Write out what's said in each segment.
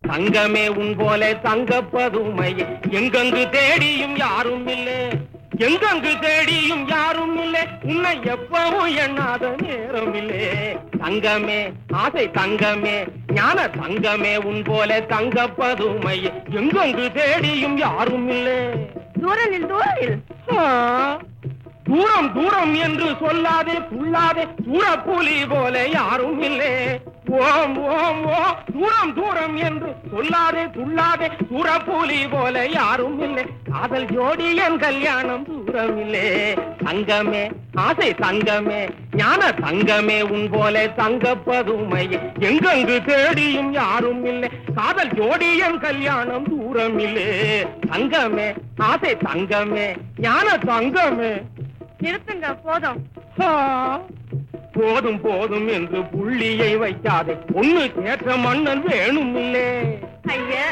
தங்கமே உன் போல தங்கப்பதுமை எங்கெங்கு தேடியும் யாரும் இல்லை எங்கெங்கு தேடியும் யாரும் இல்லை உன்னை எப்பவும் எண்ணாத நேரம் இல்லை தங்கமே ஆசை தங்கமே ஞான தங்கமே உன் போல தங்கப்பதுமை எங்கெங்கு தேடியும் யாரும் இல்லை தூரனில் தூரனில் ஆ, தூரம் தூரம் என்று சொல்லாதே துள்ளாதே தூரப்புலி போல யாரும் இல்லை ஓம் ஓம் ஓ தூரம் தூரம் என்று சொல்லாதே துள்ளாதே தூரப்புலி போல யாரும் இல்லை காதல் ஜோடி என் கல்யாணம் தூரம் இல்லை தங்கமே ஆசை தங்கமே ஞான தங்கமே உன் போல தங்கப்பதுமை எங்கெங்கு தேடியும் யாரும் இல்லை காதல் ஜோடி என் கல்யாணம் தூரம் இல்லை தங்கமே ஆசை தங்கமே ஞான தங்கமே நிறுத்துங்க போதும் ஆ, போதும் போதும் என்று புள்ளியை வைக்காதே ஒண்ணு கேட்ட மன்னன் வேணும் இல்லே ஐயா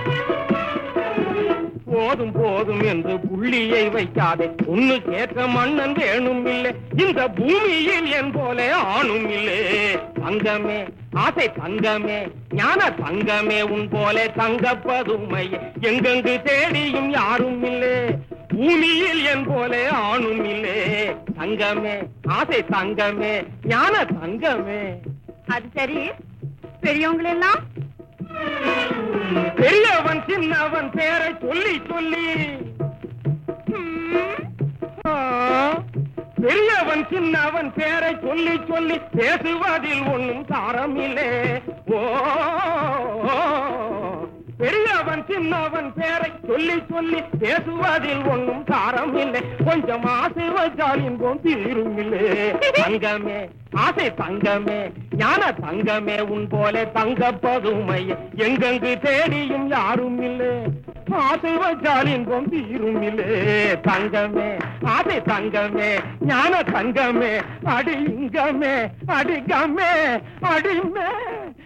போதும் போதும் என்று புள்ளியை வைக்காதே ஒண்ணு கேட்ட மன்னன் வேணும் இல்லை இந்த பூமியில் என் போல ஆணும் இல்லை தங்கமே ஆசை தங்கமே ஞான தங்கமே உன் போல தங்கப்பதுமை எங்கெங்கு தேடியும் யாரும் இல்லை பூமியில் என் போல ஆணும் இல்லை தங்கமே ஆசை தங்கமே ஞான தங்கமே அது சரி பெரியவங்களெல்லாம் பெரியவன் சின்னவன் பேரை சொல்லி சொல்லி ம், ஆ, பெரியவன் சின்னவன் பேரை சொல்லி சொல்லி பேசுவதில் ஒண்ணும் சாரம் இல்லை ஓ பெரியவன் சின்னவன் பேரை சொல்லி சொல்லி பேசுவதில் ஒண்ணும் சாரம் இல்லை கொஞ்சம் ஆசை வச்சால் இன்பம் தீரும் இல்லை தங்கமே ஆசை தங்கமே ஞான தங்கமே உன் போல தங்கப்பதுமை எங்கெங்கு தேடியும் யாரும் இல்லை ஆசை வச்சால் இன்பம் தீரும் இல்லை தங்கமே ஆசை தங்கமே ஞான தங்கமே அடி இங்கமே அடிகமே அடிமே